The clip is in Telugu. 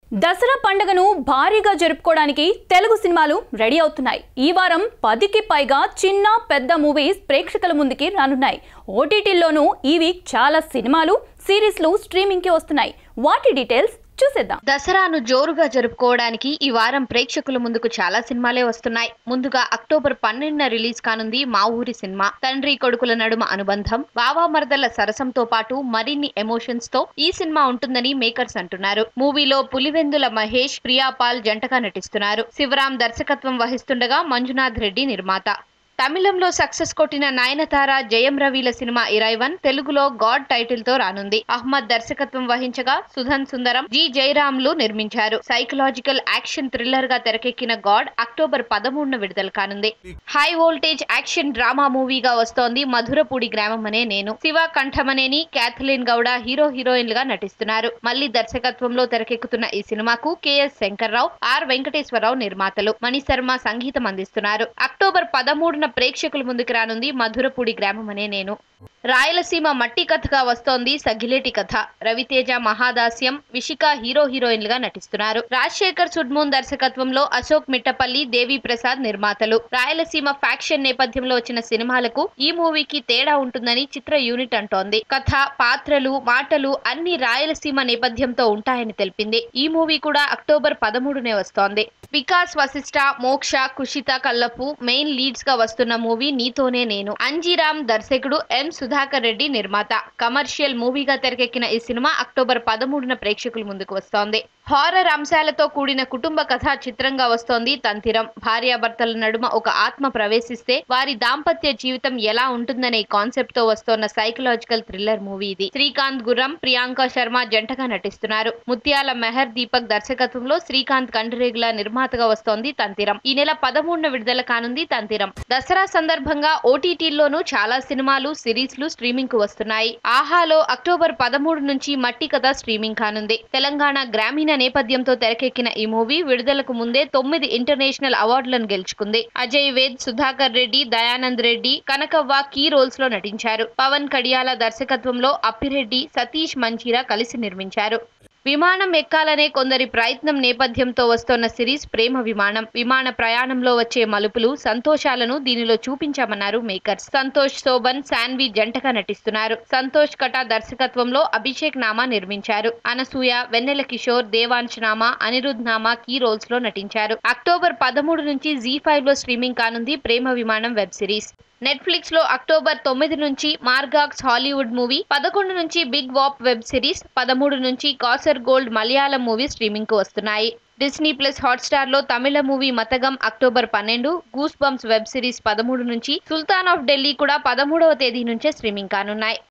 దసరా పండుగను భారీగా జరుపుకోవడానికి తెలుగు సినిమాలు రెడీ అవుతున్నాయి ఈ వారం పదికి పైగా చిన్న పెద్ద మూవీస్ ప్రేక్షకుల ముందుకి రానున్నాయి ఓటీటీల్లోనూ ఈ వీక్ చాలా సినిమాలు సిరీస్లు స్ట్రీమింగ్కి వస్తున్నాయి వాటి డీటెయిల్స్ చూసేద్దాం దసరాను జోరుగా జరుపుకోవడానికి ఈ వారం ప్రేక్షకుల ముందుకు చాలా సినిమాలే వస్తున్నాయి ముందుగా అక్టోబర్ పన్నెండున రిలీజ్ కానుంది మా ఊరి సినిమా తండ్రి కొడుకుల నడుమ అనుబంధం బావా మరదల సరసంతో పాటు మరిన్ని ఎమోషన్స్ తో ఈ సినిమా ఉంటుందని మేకర్స్ అంటున్నారు మూవీలో పులివెందుల మహేష్ ప్రియాపాల్ జంటగా నటిస్తున్నారు శివరాం దర్శకత్వం వహిస్తుండగా మంజునాథ్ రెడ్డి నిర్మాత తమిళంలో సక్సెస్ కొట్టిన నయనతార జయం రవిల సినిమా ఇరైవన్ తెలుగులో గాడ్ టైటిల్ తో రానుంది అహ్మద్ దర్శకత్వం వహించగా సుధన్ సుందరం జి జయరామ్లు నిర్మించారు సైకలాజికల్ యాక్షన్ థ్రిల్లర్ గా తెరకెక్కిన గాడ్ అక్టోబర్ పదమూడున విడుదల కానుంది హై వోల్టేజ్ యాక్షన్ డ్రామా మూవీగా వస్తోంది మధురపూడి గ్రామం అనే నేను శివ కంఠమనేని క్యాథలిన్ గౌడ హీరో హీరోయిన్లుగా నటిస్తున్నారు మళ్ళీ దర్శకత్వంలో తెరకెక్కుతున్న ఈ సినిమాకు కెఎస్ శంకర్రావు ఆర్ వెంకటేశ్వరరావు నిర్మాతలు మణిశర్మ సంగీతం అందిస్తున్నారు అక్టోబర్ పదమూడున ప్రేక్షకుల ముందుకు రానుంది మధురపూడి గ్రామం అనే నేను రాయలసీమ మట్టి కథగా వస్తోంది సగిలేటి కథ రవితేజ మహాదాస్యం విషిక హీరో హీరోయిన్లుగా నటిస్తున్నారు రాజశేఖర్ సుడ్మూన్ దర్శకత్వంలో అశోక్ మిట్టపల్లి దేవి ప్రసాద్ నిర్మాతలు రాయలసీమ ఫ్యాక్షన్ నేపథ్యంలో వచ్చిన సినిమాలకు ఈ మూవీకి తేడా ఉంటుందని చిత్ర యూనిట్ అంటోంది కథ పాత్రలు మాటలు అన్ని రాయలసీమ నేపథ్యంతో ఉంటాయని తెలిపింది ఈ మూవీ కూడా అక్టోబర్ పదమూడునే వస్తోంది వికాస్ వశిష్ట మోక్ష కుషిత కల్లపు మెయిన్ లీడ్స్ గా వస్తున్న మూవీ నీతోనే నేను అంజీరామ్ దర్శకుడు ఎం సుధాకర్ రెడ్డి నిర్మాత కమర్షియల్ మూవీగా తెరకెక్కిన ఈ సినిమా అక్టోబర్ పదమూడున ప్రేక్షకుల ముందుకు వస్తోంది హారర్ అంశాలతో కూడిన కుటుంబ కథా చిత్రంగా వస్తోంది తంతిరం భార్యాభర్తల నడుమ ఒక ఆత్మ ప్రవేశిస్తే వారి దాంపత్య జీవితం ఎలా ఉంటుందనే కాన్సెప్ట్ తో వస్తోన్న సైకలాజికల్ థ్రిల్లర్ మూవీ ఇది శ్రీకాంత్ గుర్రం ప్రియాంక శర్మ జంటగా నటిస్తున్నారు ముత్యాల మెహర్ దీపక్ దర్శకత్వంలో శ్రీకాంత్ కండ్రేగుల నిర్మాతగా వస్తోంది తంతిరం ఈ నెల పదమూడున విడుదల కానుంది తంతిరం దసరా సందర్భంగా ఓటీటీల్లోనూ చాలా సినిమాలు సిరీస్లు స్ట్రీమింగ్ కు వస్తున్నాయి ఆహాలో అక్టోబర్ పదమూడు నుంచి మట్టి కథ స్ట్రీమింగ్ కానుంది తెలంగాణ గ్రామీణ నేపథ్యంతో తెరకెక్కిన ఈ మూవీ విడుదలకు ముందే తొమ్మిది ఇంటర్నేషనల్ అవార్డులను గెలుచుకుంది అజయ్ వేద్ సుధాకర్ రెడ్డి దయానంద్ రెడ్డి కనకవ్వ కీ రోల్స్ లో నటించారు పవన్ కడియాల దర్శకత్వంలో అప్పిరెడ్డి సతీష్ మంచీరా కలిసి నిర్మించారు విమానం ఎక్కాలనే కొందరి ప్రయత్నం నేపథ్యంతో వస్తోన్న సిరీస్ ప్రేమ విమానం విమాన ప్రయాణంలో వచ్చే మలుపులు సంతోషాలను దీనిలో చూపించామన్నారు మేకర్స్ సంతోష్ శోభన్ శాన్వి జంటగా నటిస్తున్నారు సంతోష్ కటా దర్శకత్వంలో అభిషేక్ నామా నిర్మించారు అనసూయ వెన్నెల కిషోర్ దేవాంశ్ నామా అనిరుద్ నామా కీ రోల్స్ లో నటించారు అక్టోబర్ పదమూడు నుంచి జీ ఫైవ్ లో స్ట్రీమింగ్ కానుంది Prema Vimanam web series Netflix లో అక్టోబర్ తొమ్మిది నుంచి మార్గాక్స్ హాలీవుడ్ మూవీ పదకొండు నుంచి బిగ్ వాప్ వెబ్ సిరీస్ పదమూడు నుంచి Kasar gold Malayalam movie streaming కు వస్తున్నాయి డిస్నీ ప్లస్ హాట్స్టార్ లో తమిళ మూవీ మతగం అక్టోబర్ పన్నెండు గూస్ బంప్స్ వెబ్ సిరీస్ పదమూడు నుంచి సుల్తాన్ ఆఫ్ ఢిల్లీ కూడా పదమూడవ తేదీ నుంచే స్ట్రీమింగ్ కానున్నాయి